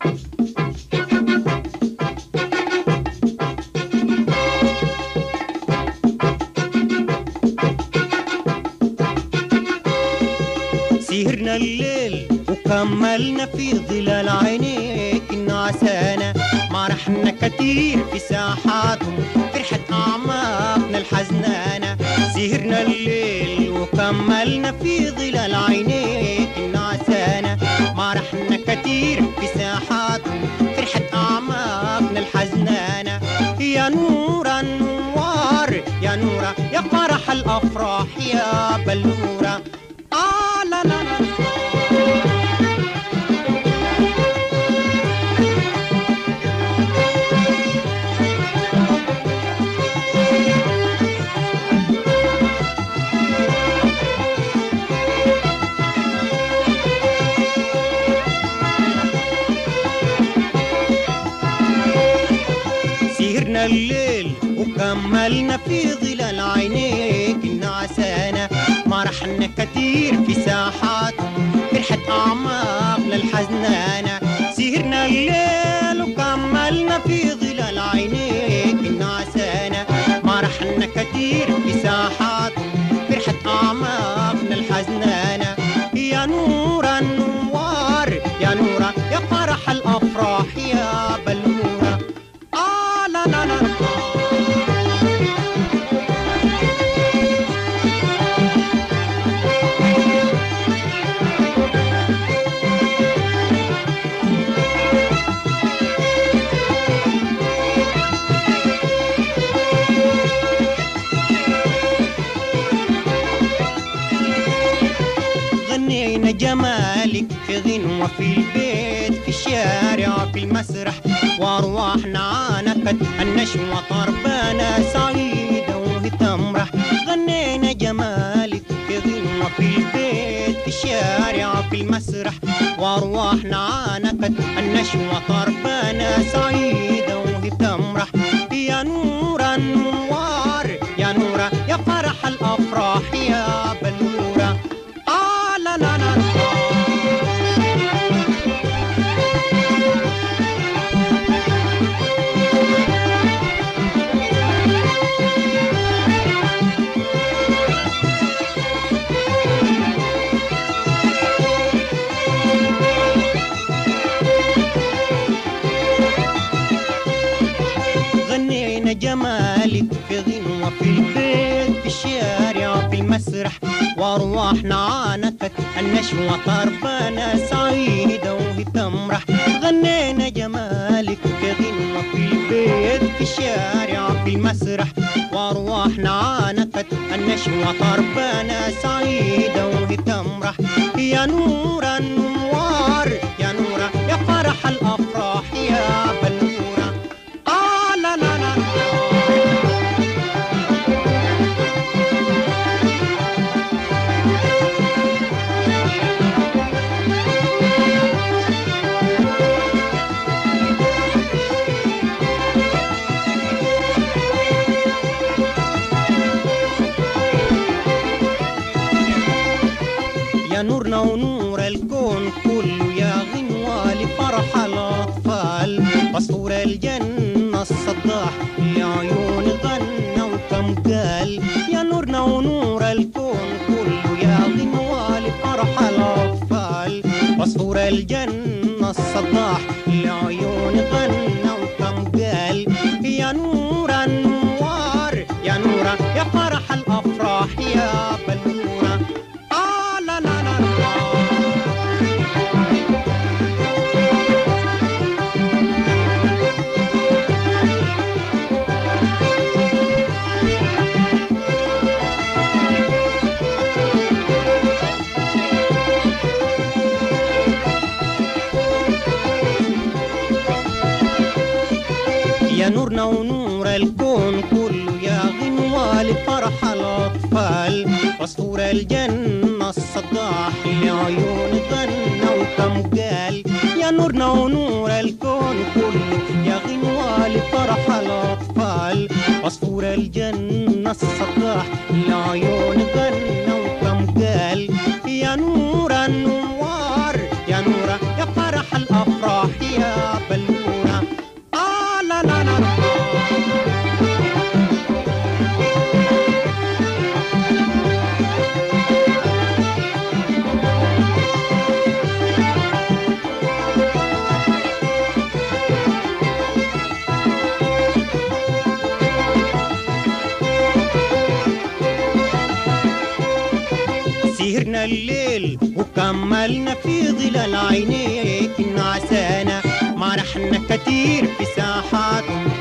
سهرنا الليل وكملنا في ظلال عينيك النعسانة ما رحنا كتير في ساحاتهم فرحة أعماقنا الحزنانة سهرنا الليل وكملنا في ظلال عينيك النعسانة ما رحنا كتير في ساحاتهم فرحة أعماقنا الحزنانة يا نور النوار يا نورة يا فرح الأفراح يا بلورة آه لا لا لا سهرنا الليل وكملنا في ظلال عينيك النعسانة ما رحنا كتير في ساحات فرحة أعماقنا الحزنانة سهرنا الليل وكملنا في ظلال عينيك النعسانة ما رحنا كتير في ساحات فرحة أعماقنا الحزنانة يا نور النوار يا نورة يا فرح الأفراح يا بلورة آه لا لا لا غنينا جمالك في غنوة في البيت في الشارع في المسرح وارواحنا عانقت النشوة طربانة سعيدة وهي تمرح غنينا جمالك في غنوة في البيت في الشارع في المسرح وارواحنا عانقت النشوة طربانة سعيدة وهي تمرح يا نور النوار يا نورة يا فرح الأفراح يا بلورة آه لا لا لا غنينا جمالك في غنوة في البيت في الشارع في المسرح وارواحنا عانقت النشوة طربانة سعيدة وهي تمرح غنينا جمالك في غنوة في البيت في الشارع في المسرح وارواحنا عانقت النشوة طربانة سعيدة وهي تمرح يا نور النوار يا نورة يا فرح الأفراح يا بلورة آه لا لا لا يا نورنا ونور الكون كله يا غنوة لفرح الأطفال بصور الجنة الصداح لعيون غنى وكم قال يا نورنا ونور الكون كله يا غنوة لفرح الأطفال بصور الجنة الصداح لعيون غنى وكم قال يا نور النوار يا نورة يا فرح الأفراح يا بلورة آه لا لا لا لا يا نورنا ونور الكون كله يا غنوة لفرح الأطفال عصفور الجنة الصداح لعيون غنى وكم قال يا نورنا ونور الكون كله يا غنوة لفرح الأطفال عصفور الجنة الصداح لعيون غنى وكم قال يا نور النوار يا نورة يا فرح الأفراح يا الليل وكملنا في ظلال عينيك النعسانة ما رحنا كتير في ساحات